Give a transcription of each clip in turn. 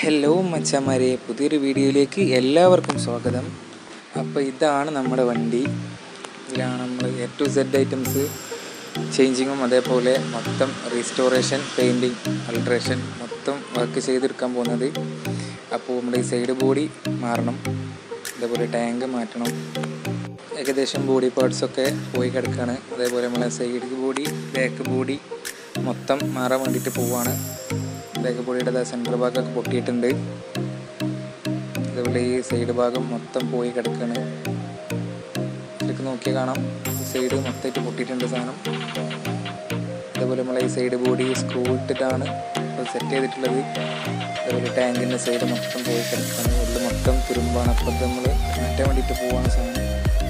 hello മച്ചന്മാരെ പുതിയൊരു വീഡിയോയിലേക്ക് എല്ലാവർക്കും സ്വാഗതം അപ്പോൾ ഇതാണ് നമ്മുടെ വണ്ടി ഇതിലാണ് നമ്മൾ എ ടു സെഡ് ഐറ്റംസ് ചേഞ്ചിങ്ങും അതേപോലെ മൊത്തം റീസ്റ്റോറേഷൻ പെയിൻറ്റിങ് അൾട്രേഷൻ മൊത്തം വർക്ക് ചെയ്തെടുക്കാൻ പോകുന്നത് അപ്പോൾ നമ്മുടെ ഈ സൈഡ് ബോഡി മാറണം അതേപോലെ ടാങ്ക് മാറ്റണം ഏകദേശം ബോഡി പാർട്സൊക്കെ പോയി കിടക്കുകയാണ് അതേപോലെ നമ്മളെ സൈഡ് ബോഡി ബാക്ക് ബോഡി മൊത്തം മാറാൻ വേണ്ടിയിട്ട് പോവാണ് ബാക്ക് ബോഡിയുടെ സെൻറ്റർ ഭാഗമൊക്കെ പൊട്ടിയിട്ടുണ്ട് അതേപോലെ ഈ സൈഡ് ഭാഗം മൊത്തം പോയി കിടക്കുകയാണ് ഇതൊക്കെ നോക്കിയാൽ കാണാം ഈ സൈഡ് മൊത്തമായിട്ട് പൊട്ടിയിട്ടുണ്ട് സാധനം അതേപോലെ നമ്മളെ ഈ സൈഡ് ബോഡി സ്ക്രൂ ഇട്ടിട്ടാണ് സെറ്റ് ചെയ്തിട്ടുള്ളത് അതേപോലെ ടാങ്കിൻ്റെ സൈഡ് മൊത്തം പോയി കിടക്കുകയാണ് ഉള്ളിൽ മൊത്തം തുരുമ്പാണ് അപ്പോൾ ഇത് നമ്മൾ മാറ്റാൻ വേണ്ടിയിട്ട് പോവാണ് സാധനം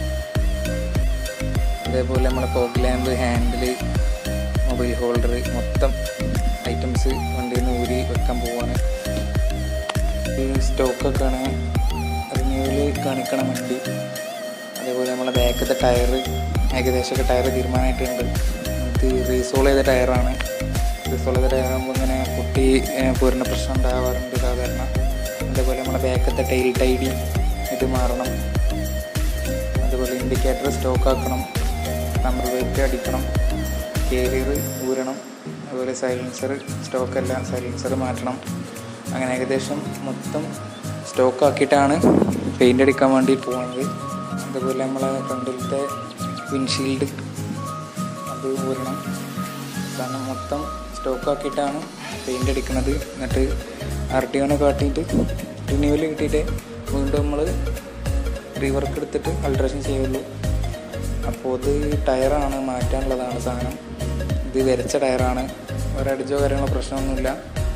അതേപോലെ നമ്മളെ fog lamp handle mobile holder മൊത്തം ഐറ്റംസ് വണ്ടിയിൽ നിന്ന് ഊരി വെക്കാൻ പോവാണ് ഈ സ്റ്റോക്കൊക്കെയാണ് റിന്യൂവൽ കാണിക്കണ വണ്ടി അതേപോലെ നമ്മളെ ബാക്കത്തെ ടയർ ഏകദേശമൊക്കെ ടയർ തീരുമാനമായിട്ടുണ്ട് ഇത് റീസോൾ ചെയ്ത ടയറാണ് റീസോൾ ചെയ്ത ടയറാകുമ്പോൾ ഇങ്ങനെ പൊട്ടി ഏഹ്, പോരുന്ന പ്രശ്നം ഉണ്ടാവാറുണ്ട് സാധാരണ അതേപോലെ നമ്മളെ ബാക്കത്തെ ടൈൽ ടൈഡി ഇത് മാറണം അതുപോലെ ഇൻഡിക്കേറ്റർ സ്റ്റോക്ക് ആക്കണം നമ്പർ പ്ലേറ്റ് അടിക്കണം കേരിയർ ഊരണം അതുപോലെ സൈലൻസർ സ്റ്റോക്കല്ല സൈലൻസർ മാറ്റണം അങ്ങനെ ഏകദേശം മൊത്തം സ്റ്റോക്ക് ആക്കിയിട്ടാണ് പെയിൻ്റ് അടിക്കാൻ വേണ്ടി പോകുന്നത് അതുപോലെ നമ്മളെ ഫ്രണ്ടിലത്തെ വിൻഷീൽഡ് അത് ഊരണം കാരണം മൊത്തം സ്റ്റോക്ക് ആക്കിയിട്ടാണ് പെയിൻ്റ് അടിക്കുന്നത് എന്നിട്ട് ആർ ടി ഒനെ കാട്ടിയിട്ട് റിന്യൂവൽ കിട്ടിയിട്ട് വീണ്ടും നമ്മൾ റീവർക്ക് എടുത്തിട്ട് അൾട്രേഷൻ ചെയ്യുള്ളൂ അപ്പോൾ ഇത് ടയറാണ് മാറ്റാനുള്ളതാണ് സാധനം ഇത് വരച്ച ടയറാണ് ഒരടിച്ചോ കാര്യങ്ങളോ പ്രശ്നമൊന്നുമില്ല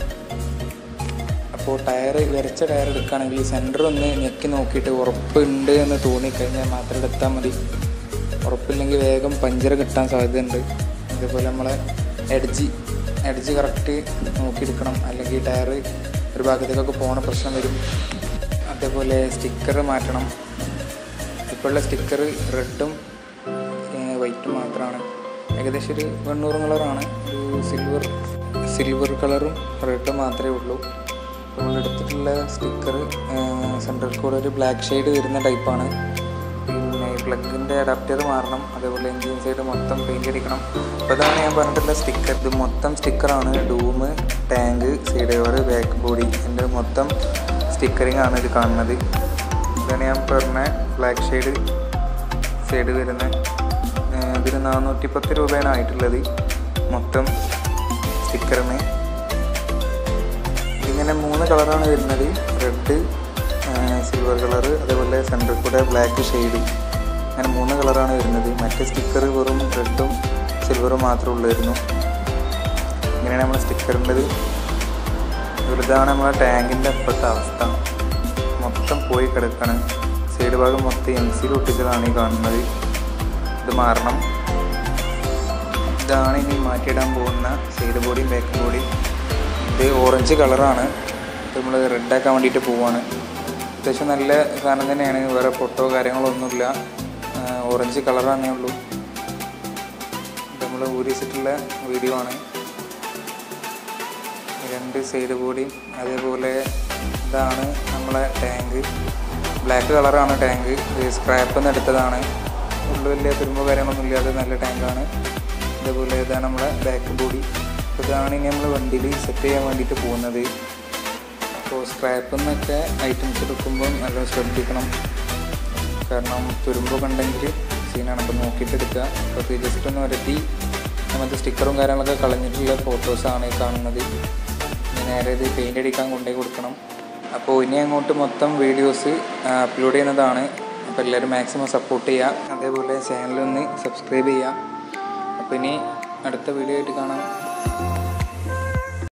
അപ്പോൾ ടയർ വരച്ച ടയർ എടുക്കുകയാണെങ്കിൽ സെൻറ്റർ ഒന്ന് ഞെക്കി നോക്കിയിട്ട് ഉറപ്പുണ്ട് എന്ന് തോന്നിക്കഴിഞ്ഞാൽ മാത്രം എടുത്താൽ മതി ഉറപ്പില്ലെങ്കിൽ വേഗം പഞ്ചർ കിട്ടാൻ സാധ്യതയുണ്ട് അതേപോലെ നമ്മളെ എഡ്ജി എഡ്ജ് കറക്റ്റ് നോക്കിയെടുക്കണം അല്ലെങ്കിൽ ടയർ ഒരു ഭാഗത്തേക്കൊക്കെ പോണ പ്രശ്നം വരും അതേപോലെ സ്റ്റിക്കർ മാറ്റണം ഇപ്പോഴുള്ള സ്റ്റിക്കർ റെഡും വൈറ്റും മാത്രമാണ് ഏകദേശം ഒരു വെണ്ണൂറ് കളറാണ് ഒരു സിൽവർ സിൽവർ കളറും റെഡും മാത്രമേ ഉള്ളൂ നമ്മൾ എടുത്തിട്ടുള്ള സ്റ്റിക്കർ സെൻട്രൽ കൂടെ ഒരു ബ്ലാക്ക് ഷെയ്ഡ് വരുന്ന ടൈപ്പാണ് പിന്നെ പ്ലഗിൻ്റെ അഡാപ്റ്റർ മാറണം അതേപോലെ എൻജിൻ സൈഡ് മൊത്തം പെയിൻ്റ് അടിക്കണം അപ്പോൾ അതാണ് ഞാൻ പറഞ്ഞിട്ടുള്ള സ്റ്റിക്കർ ഇത് മൊത്തം സ്റ്റിക്കറാണ് ഡൂമ് tank side cover back body എൻ്റെ മൊത്തം സ്റ്റിക്കറിങ് ആണ് ഇത് കാണുന്നത് ഇതാണ് ഞാൻ പറഞ്ഞ ബ്ലാക്ക് ഷെയ്ഡ് സൈഡ് വരുന്ന ഏഹ് ഇതിന് നാനൂറ്റി പത്ത് രൂപയാണ് ആയിട്ടുള്ളത് മൊത്തം സ്റ്റിക്കറിന് ഇതിങ്ങനെ മൂന്ന് കളറാണ് വരുന്നത് റെഡ് സിൽവർ കളർ അതേപോലെ സെൻറ്ററിൽ കൂടെ ബ്ലാക്ക് ഷെയ്ഡ് അങ്ങനെ മൂന്ന് കളറാണ് വരുന്നത് മറ്റേ സ്റ്റിക്കർ വെറും റെഡും സിൽവറും മാത്രമേ ഉള്ളായിരുന്നു ഇങ്ങനെയാണ് നമ്മൾ സ്റ്റിക്കറിൻ്റെത് ഇതാണ് നമ്മളെ ടാങ്കിൻ്റെ അപ്പുറത്തെ അവസ്ഥ മൊത്തം പോയി കിടക്കാണ് സൈഡ് ഭാഗം മൊത്തം എം സിയിൽ ഒട്ടിച്ചതാണ് ഈ കാണുന്നത് ഇത് മാറണം ഇതാണ് ഇനി മാറ്റിയിടാൻ പോകുന്ന സൈഡ് ബോഡിയും ബാക്ക് ബോഡിയും ഇത് ഓറഞ്ച് കളറാണ് ഇത് നമ്മൾ റെഡാക്കാൻ വേണ്ടിയിട്ട് പോവാണ് അത്യാവശ്യം നല്ല സാധനം തന്നെയാണ് വേറെ പൊട്ടോ കാര്യങ്ങളൊന്നുമില്ല ഓറഞ്ച് കളറാണേ ഉള്ളൂ ഇത് നമ്മൾ ഊരിച്ചിട്ടുള്ള വീഡിയോ ആണ് രണ്ട് സൈഡ് ബോഡിയും അതേപോലെ ഇതാണ് നമ്മളെ ടാങ്ക് ബ്ലാക്ക് കളറാണ് ടാങ്ക് സ്ക്രാപ്പിൽ നിന്ന് എടുത്തതാണ് ഉള്ളു വലിയ തുരുമ്പോ കാര്യങ്ങളൊന്നും ഇല്ലാതെ നല്ല ടാങ്കാണ് അതേപോലെ ഇതാണ് നമ്മളെ ബാക്ക് ബോഡി അപ്പോൾ ഇതാണ് ഇനി നമ്മൾ വണ്ടിയിൽ സെറ്റ് ചെയ്യാൻ വേണ്ടിയിട്ട് പോകുന്നത് അപ്പോൾ സ്ക്രാപ്പിൽ നിന്നൊക്കെ ഐറ്റംസ് എടുക്കുമ്പോൾ നല്ല ശ്രദ്ധിക്കണം കാരണം തുരുമ്പൊക്കെ ഉണ്ടെങ്കിൽ സീനാണ് അപ്പോൾ നോക്കിയിട്ട് എടുക്കുക അപ്പോൾ ഇത് ജസ്റ്റ് ഒന്ന് വരട്ടി നമുക്ക് സ്റ്റിക്കറും കാര്യങ്ങളൊക്കെ കളഞ്ഞിട്ടുള്ള ഫോട്ടോസാണ് ഈ കാണുന്നത് ഇനി നേരെ ഇത് പെയിൻ്റ് അടിക്കാൻ കൊണ്ടുപോയി കൊടുക്കണം അപ്പോൾ ഇനി അങ്ങോട്ട് മൊത്തം വീഡിയോസ് അപ്ലോഡ് ചെയ്യുന്നതാണ് അപ്പോൾ എല്ലാവരും മാക്സിമം സപ്പോർട്ട് ചെയ്യുക അതേപോലെ ചാനലൊന്ന് സബ്സ്ക്രൈബ് ചെയ്യുക അപ്പോൾ ഇനി അടുത്ത വീഡിയോ ആയിട്ട് കാണാം